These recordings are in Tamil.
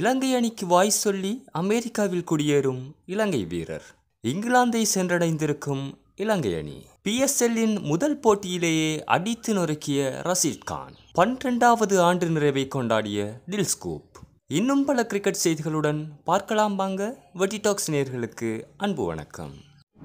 இலங்கை அணிக்கு வாய் சொல்லி அமெரிக்காவில் குடியேறும் இலங்கை வீரர் இங்கிலாந்தை சென்றடைந்திருக்கும் இலங்கை அணி பிஎஸ்எல்லின் முதல் போட்டியிலேயே அடித்து நொறுக்கிய ரஷீத் கான் பன்னிரெண்டாவது ஆண்டு நிறைவை கொண்டாடிய டில்ஸ்கூப் இன்னும் பல கிரிக்கெட் செய்திகளுடன் பார்க்கலாம் வாங்க வெட்டி டாக்ஸ் நேர்களுக்கு அன்பு வணக்கம்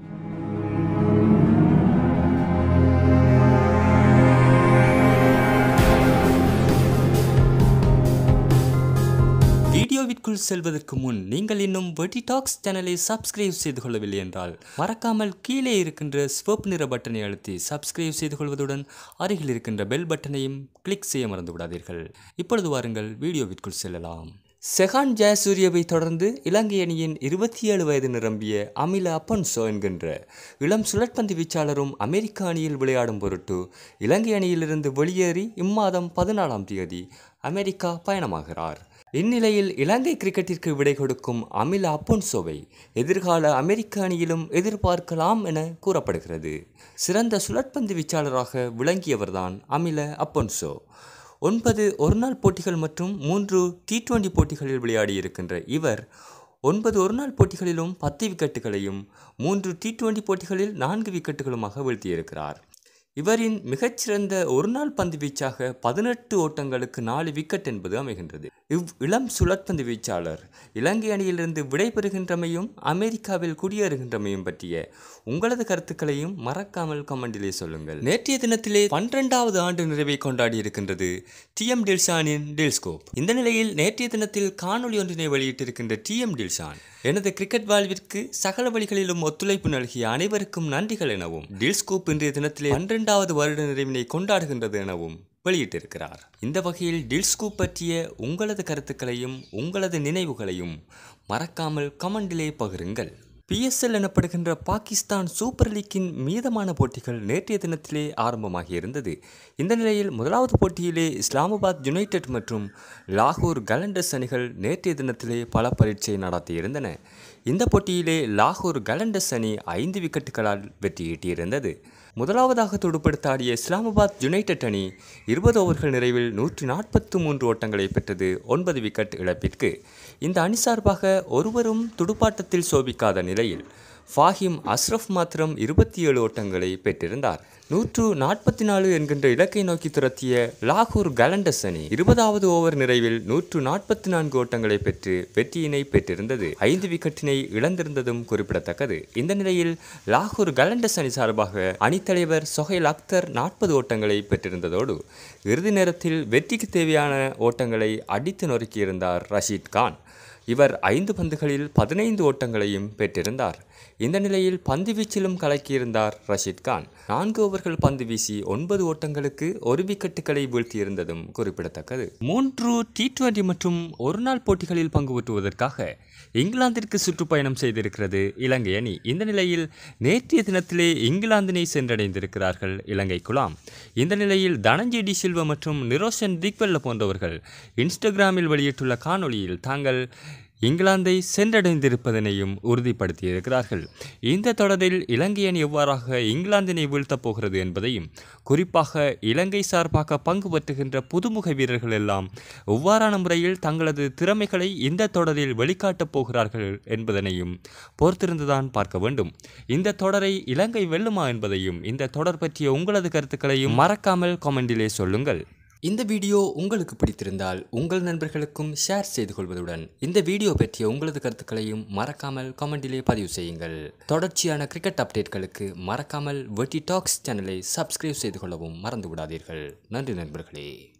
வீடியோவிற்குள் செல்வதற்கு முன் நீங்கள் இன்னும் வெட்டி டாக்ஸ் சேனலை சப்ஸ்கிரைப் செய்து கொள்ளவில்லை என்றால் மறக்காமல் கீழே இருக்கின்ற சிவப்பு நிற பட்டனை அழுத்தி சப்ஸ்கிரைப் செய்து கொள்வதுடன் அருகில் இருக்கின்ற பெல் பட்டனையும் கிளிக் செய்ய மறந்து விடாதீர்கள் இப்பொழுது வாருங்கள் வீடியோவிற்குள் செல்லலாம் செகான் ஜெயசூரியவை தொடர்ந்து இலங்கை அணியின் இருபத்தி ஏழு வயது நிரம்பிய அமில அப்பன்சோ என்கின்ற இளம் சுழற்பந்து வீச்சாளரும் அமெரிக்க அணியில் விளையாடும் பொருட்டு இலங்கை அணியிலிருந்து வெளியேறி இம்மாதம் பதினாலாம் தேதி அமெரிக்கா பயணமாகிறார் இந்நிலையில் இலங்கை கிரிக்கெட்டிற்கு விடை கொடுக்கும் அமில அப்போன்சோவை எதிர்கால அமெரிக்க அணியிலும் எதிர்பார்க்கலாம் என கூறப்படுகிறது சிறந்த சுழற்பந்து வீச்சாளராக விளங்கியவர்தான் அமில அப்போன்சோ ஒன்பது ஒருநாள் போட்டிகள் மற்றும் மூன்று டி டுவெண்டி போட்டிகளில் விளையாடியிருக்கின்ற இவர் ஒன்பது ஒருநாள் போட்டிகளிலும் பத்து விக்கெட்டுகளையும் மூன்று டி டுவெண்டி போட்டிகளில் நான்கு விக்கெட்டுகளுமாக வீழ்த்தியிருக்கிறார் இவரின் மிகச்சிறந்த ஒருநாள் பந்து வீச்சாக பதினெட்டு ஓட்டங்களுக்கு நாலு விக்கெட் என்பது அமைகின்றது இவ் இளம் சுழற்பந்து வீச்சாளர் இலங்கை அணியிலிருந்து விடைபெறுகின்றமையும் அமெரிக்காவில் குடியேறுகின்றமையும் பற்றிய உங்களது கருத்துக்களையும் மறக்காமல் கமெண்டிலே சொல்லுங்கள் நேற்றைய தினத்திலே பன்னிரெண்டாவது ஆண்டு நிறைவை கொண்டாடி இருக்கின்றது டி எம் டில்ஷானின் டில்ஸ்கோப் இந்த நிலையில் நேற்றைய தினத்தில் காணொலி ஒன்றினை வெளியிட்டிருக்கின்ற டி எம் டில்ஷான் எனது கிரிக்கெட் வாழ்விற்கு சகல வழிகளிலும் ஒத்துழைப்பு நல்கிய அனைவருக்கும் நன்றிகள் எனவும் டில்ஸ்கோப் இன்றைய தினத்திலே பன்னிரெண்டாவது வருட நிறைவினை கொண்டாடுகின்றது எனவும் வெளியிட்டிருக்கிறார் இந்த வகையில் டில்ஸ்கூப் பற்றிய உங்களது கருத்துக்களையும் உங்களது நினைவுகளையும் மறக்காமல் கமெண்டிலே பகிருங்கள் பிஎஸ்எல் எனப்படுகின்ற பாகிஸ்தான் சூப்பர் லீக்கின் மீதமான போட்டிகள் நேற்றைய தினத்திலே ஆரம்பமாகி இருந்தது இந்த நிலையில் முதலாவது போட்டியிலே இஸ்லாமாபாத் யுனைடெட் மற்றும் லாகூர் கலண்டர்ஸ் அணிகள் நேற்றைய தினத்திலே பல பரீட்சை நடத்தியிருந்தன இந்த போட்டியிலே லாகூர் கலண்டர்ஸ் அணி ஐந்து விக்கெட்டுகளால் வெற்றியீட்டியிருந்தது முதலாவதாக துடுப்படுத்தாடிய இஸ்லாமாபாத் யுனைடெட் அணி இருபது ஓவர்கள் நிறைவில் நூற்றி நாற்பத்து மூன்று ஓட்டங்களை பெற்றது ஒன்பது விக்கெட் இழப்பிற்கு இந்த அணி சார்பாக ஒருவரும் துடுப்பாட்டத்தில் சோபிக்காத நிலையில் ஃபாஹிம் அஸ்ரஃப் மாத்திரம் இருபத்தி ஏழு ஓட்டங்களை பெற்றிருந்தார் நூற்று நாற்பத்தி நாலு என்கின்ற இலக்கை நோக்கி துரத்திய லாகூர் கலண்டஸ் அணி இருபதாவது ஓவர் நிறைவில் நூற்று நாற்பத்தி நான்கு ஓட்டங்களை பெற்று வெற்றியினை பெற்றிருந்தது ஐந்து விக்கெட்டினை இழந்திருந்ததும் குறிப்பிடத்தக்கது இந்த நிலையில் லாகூர் கலண்டஸ் அணி சார்பாக அணித்தலைவர் சொஹைல் அக்தர் நாற்பது ஓட்டங்களை பெற்றிருந்ததோடு இறுதி நேரத்தில் வெற்றிக்கு தேவையான ஓட்டங்களை அடித்து நொறுக்கியிருந்தார் ரஷீத் கான் இவர் ஐந்து பந்துகளில் பதினைந்து ஓட்டங்களையும் பெற்றிருந்தார் இந்த நிலையில் பந்து வீச்சிலும் கலக்கியிருந்தார் ரஷீத் கான் நான்கு ஓவர்கள் பந்து வீசி ஒன்பது ஓட்டங்களுக்கு ஒரு விக்கெட்டுகளை வீழ்த்தியிருந்ததும் குறிப்பிடத்தக்கது மூன்று டி டுவெண்டி மற்றும் ஒருநாள் போட்டிகளில் பங்கு பெற்றுவதற்காக இங்கிலாந்திற்கு சுற்றுப்பயணம் செய்திருக்கிறது இலங்கை அணி இந்த நிலையில் நேற்றைய தினத்திலே இங்கிலாந்தினை சென்றடைந்திருக்கிறார்கள் இலங்கை குலாம் இந்த நிலையில் தனஞ்சய் டி சில்வா மற்றும் நிரோஷன் திக்வெல்ல போன்றவர்கள் இன்ஸ்டாகிராமில் வெளியிட்டுள்ள காணொளியில் தாங்கள் இங்கிலாந்தை சென்றடைந்திருப்பதனையும் உறுதிப்படுத்தியிருக்கிறார்கள் இந்த தொடரில் இலங்கை அணி எவ்வாறாக இங்கிலாந்தினை வீழ்த்தப் போகிறது என்பதையும் குறிப்பாக இலங்கை சார்பாக பங்கு பெற்றுகின்ற புதுமுக வீரர்கள் எல்லாம் எவ்வாறான முறையில் தங்களது திறமைகளை இந்த தொடரில் வெளிக்காட்டப் போகிறார்கள் என்பதனையும் பொறுத்திருந்துதான் பார்க்க வேண்டும் இந்த தொடரை இலங்கை வெல்லுமா என்பதையும் இந்த தொடர் பற்றிய உங்களது கருத்துக்களையும் மறக்காமல் கமெண்டிலே சொல்லுங்கள் இந்த வீடியோ உங்களுக்கு பிடித்திருந்தால் உங்கள் நண்பர்களுக்கும் ஷேர் செய்து கொள்வதுடன் இந்த வீடியோ பற்றிய உங்களது கருத்துக்களையும் மறக்காமல் கமெண்டிலே பதிவு செய்யுங்கள் தொடர்ச்சியான கிரிக்கெட் அப்டேட்களுக்கு மறக்காமல் வெட்டி டாக்ஸ் சேனலை சப்ஸ்கிரைப் செய்து கொள்ளவும் மறந்து விடாதீர்கள் நன்றி நண்பர்களே